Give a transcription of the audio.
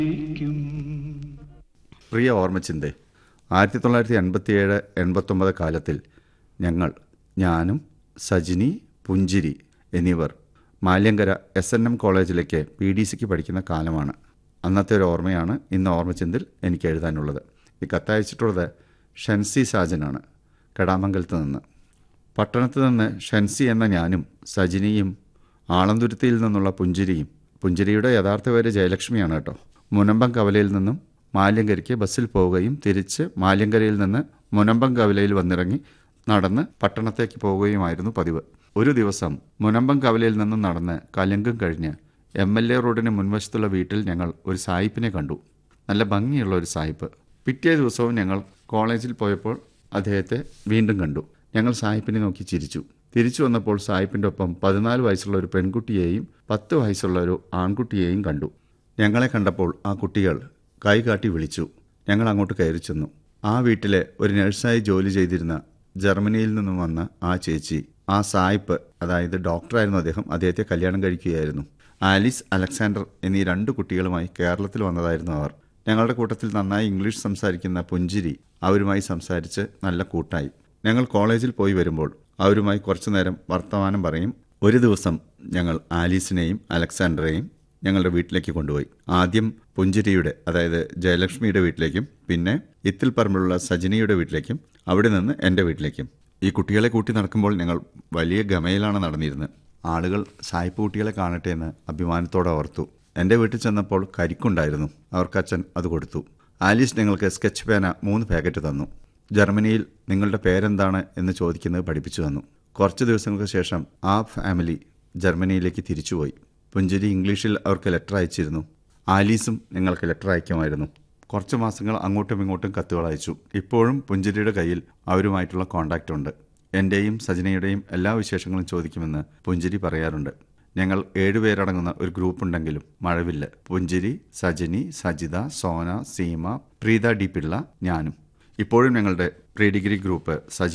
പ്രിയ ഓർമ്മച്ചിന്തേ ആയിരത്തി തൊള്ളായിരത്തി എൺപത്തിയേഴ് എൺപത്തൊമ്പത് കാലത്തിൽ ഞങ്ങൾ ഞാനും സജിനി പുഞ്ചിരി എന്നിവർ മാല്യങ്കര എസ് എൻ എം കോളേജിലേക്ക് പി ഡി സിക്ക് പഠിക്കുന്ന കാലമാണ് അന്നത്തെ ഒരു ഓർമ്മയാണ് ഇന്ന് ഓർമ്മച്ചിന്തിൽ എനിക്ക് എഴുതാനുള്ളത് ഈ കത്തയച്ചിട്ടുള്ളത് ഷെൻസി സാജനാണ് കടാമംഗലത്ത് നിന്ന് പട്ടണത്ത് നിന്ന് ഷെൻസി എന്ന ഞാനും സജിനിയും ആളന്തുരുത്തിയിൽ നിന്നുള്ള പുഞ്ചിരിയും പുഞ്ചിരിയുടെ യഥാർത്ഥ പേര് ജയലക്ഷ്മിയാണ് കേട്ടോ മുനമ്പം കവലയിൽ നിന്നും മാല്യങ്കരിക്ക് ബസ്സിൽ പോവുകയും തിരിച്ച് മാല്യങ്കരയിൽ നിന്ന് മുനമ്പം കവലയിൽ വന്നിറങ്ങി നടന്ന് പട്ടണത്തേക്ക് പോവുകയുമായിരുന്നു പതിവ് ഒരു ദിവസം മുനമ്പം കവലയിൽ നിന്നും നടന്ന് കലങ്കം കഴിഞ്ഞ് എം എൽ എ റോഡിന് മുൻവശത്തുള്ള വീട്ടിൽ ഞങ്ങൾ ഒരു സായിപ്പിനെ കണ്ടു നല്ല ഭംഗിയുള്ള ഒരു സായിപ്പ് പിറ്റേ ദിവസവും ഞങ്ങൾ കോളേജിൽ പോയപ്പോൾ അദ്ദേഹത്തെ വീണ്ടും കണ്ടു ഞങ്ങൾ സായിപ്പിനെ നോക്കി ചിരിച്ചു തിരിച്ചു വന്നപ്പോൾ സായിപ്പിൻ്റെ ഒപ്പം പതിനാല് വയസ്സുള്ള ഒരു പെൺകുട്ടിയെയും പത്ത് വയസ്സുള്ള ഒരു ആൺകുട്ടിയെയും കണ്ടു ഞങ്ങളെ കണ്ടപ്പോൾ ആ കുട്ടികൾ കൈ കാട്ടി വിളിച്ചു ഞങ്ങൾ അങ്ങോട്ട് കയറി ചെന്നു ആ വീട്ടിലെ ഒരു നഴ്സായി ജോലി ചെയ്തിരുന്ന ജർമ്മനിയിൽ നിന്നും വന്ന ആ ചേച്ചി ആ സായിപ്പ് അതായത് ഡോക്ടറായിരുന്നു അദ്ദേഹം അദ്ദേഹത്തെ കല്യാണം കഴിക്കുകയായിരുന്നു ആലിസ് അലക്സാണ്ടർ എന്നീ രണ്ട് കുട്ടികളുമായി കേരളത്തിൽ വന്നതായിരുന്നു അവർ ഞങ്ങളുടെ കൂട്ടത്തിൽ നന്നായി ഇംഗ്ലീഷ് സംസാരിക്കുന്ന പുഞ്ചിരി അവരുമായി സംസാരിച്ച് നല്ല കൂട്ടായി ഞങ്ങൾ കോളേജിൽ പോയി വരുമ്പോൾ അവരുമായി കുറച്ചു നേരം വർത്തമാനം പറയും ഒരു ദിവസം ഞങ്ങൾ ആലീസിനെയും അലക്സാണ്ടറെയും ഞങ്ങളുടെ വീട്ടിലേക്ക് കൊണ്ടുപോയി ആദ്യം പുഞ്ചിരിയുടെ അതായത് ജയലക്ഷ്മിയുടെ വീട്ടിലേക്കും പിന്നെ ഇത്തിൽ പറമ്പിലുള്ള സജിനിയുടെ വീട്ടിലേക്കും അവിടെ നിന്ന് എൻ്റെ വീട്ടിലേക്കും ഈ കുട്ടികളെ കൂട്ടി നടക്കുമ്പോൾ ഞങ്ങൾ വലിയ ഗമയിലാണ് നടന്നിരുന്നത് ആളുകൾ സായിപ്പ് കുട്ടികളെ കാണട്ടെ എന്ന് അഭിമാനത്തോടെ ഓർത്തു എൻ്റെ വീട്ടിൽ ചെന്നപ്പോൾ കരിക്കുണ്ടായിരുന്നു അവർക്ക് അച്ഛൻ അത് കൊടുത്തു ആലീസ് ഞങ്ങൾക്ക് സ്കെച്ച് പേന മൂന്ന് പാക്കറ്റ് തന്നു ജർമ്മനിയിൽ നിങ്ങളുടെ പേരെന്താണ് എന്ന് ചോദിക്കുന്നത് പഠിപ്പിച്ചു തന്നു കുറച്ച് ദിവസങ്ങൾക്ക് ശേഷം ആ ഫാമിലി ജർമ്മനിയിലേക്ക് തിരിച്ചുപോയി പുഞ്ചിരി ഇംഗ്ലീഷിൽ അവർക്ക് ലെറ്റർ അയച്ചിരുന്നു ആലീസും ഞങ്ങൾക്ക് ലെറ്റർ അയക്കുമായിരുന്നു കുറച്ച് മാസങ്ങൾ അങ്ങോട്ടും ഇങ്ങോട്ടും കത്തുകൾ അയച്ചു ഇപ്പോഴും പുഞ്ചിരിയുടെ കയ്യിൽ അവരുമായിട്ടുള്ള കോണ്ടാക്റ്റ് ഉണ്ട് എൻ്റെയും സജനയുടെയും എല്ലാ വിശേഷങ്ങളും ചോദിക്കുമെന്ന് പുഞ്ചിരി പറയാറുണ്ട് ഞങ്ങൾ ഏഴുപേരടങ്ങുന്ന ഒരു ഗ്രൂപ്പ് ഉണ്ടെങ്കിലും മഴവില്ല പുഞ്ചിരി സജിനി സജിത സോന സീമ പ്രീത ഡി പിള്ള ഞാനും ഇപ്പോഴും ഞങ്ങളുടെ പ്രീ ഡിഗ്രി ഗ്രൂപ്പ് സജി